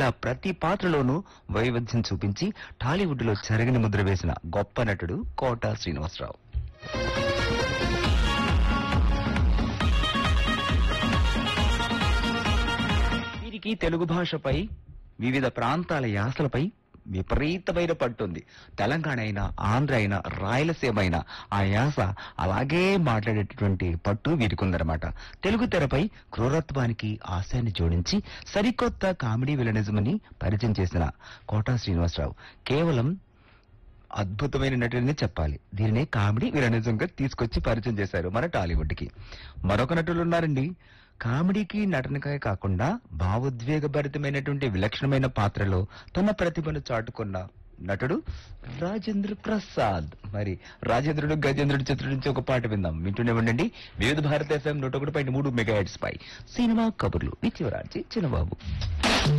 ఇలా ప్రతి పాత్రలోనూ వైవిధ్యం చూపించి టాలీవుడ్ లో చెరగని ముద్ర వేసిన గొప్ప నటుడు కోట శ్రీనివాసరావు వీరికి తెలుగు భాషపై వివిధ ప్రాంతాల యాసలపై విపరీతమైన పట్టుంది తెలంగాణ అయినా ఆంధ్ర అయినా రాయలసీమ అయినా ఆ యాస అలాగే మాట్లాడేటటువంటి పట్టు వీరికి ఉందన్నమాట తెలుగు తెరపై క్రూరత్వానికి హాస్యాన్ని జోడించి సరికొత్త కామెడీ విలనిజమని పరిచయం చేసిన కోటా శ్రీనివాసరావు కేవలం అద్భుతమైన నటుడిని చెప్పాలి దీనినే కామెడీ విలనిజంగా తీసుకొచ్చి పరిచయం చేశారు మన టాలీవుడ్ కి మరొక నటులు ఉన్నారండి కామెడీకి నటనకే కాకుండా భావోద్వేగభరితమైనటువంటి విలక్షణమైన పాత్రలో తన ప్రతిభను చాటుకున్న నటుడు రాజేంద్ర ప్రసాద్ మరి రాజేంద్రుడు గజేంద్రుడు చిత్రం నుంచి ఒక పాట విందాం వింటూనే ఉండండి వివిధ భారత ఎఫ్ఎం నూట ఒకటి పాయింట్ మూడు మెగా హెడ్స్ పై సినిమా కబుర్లు విత్యవరాజి చిన్నబాబు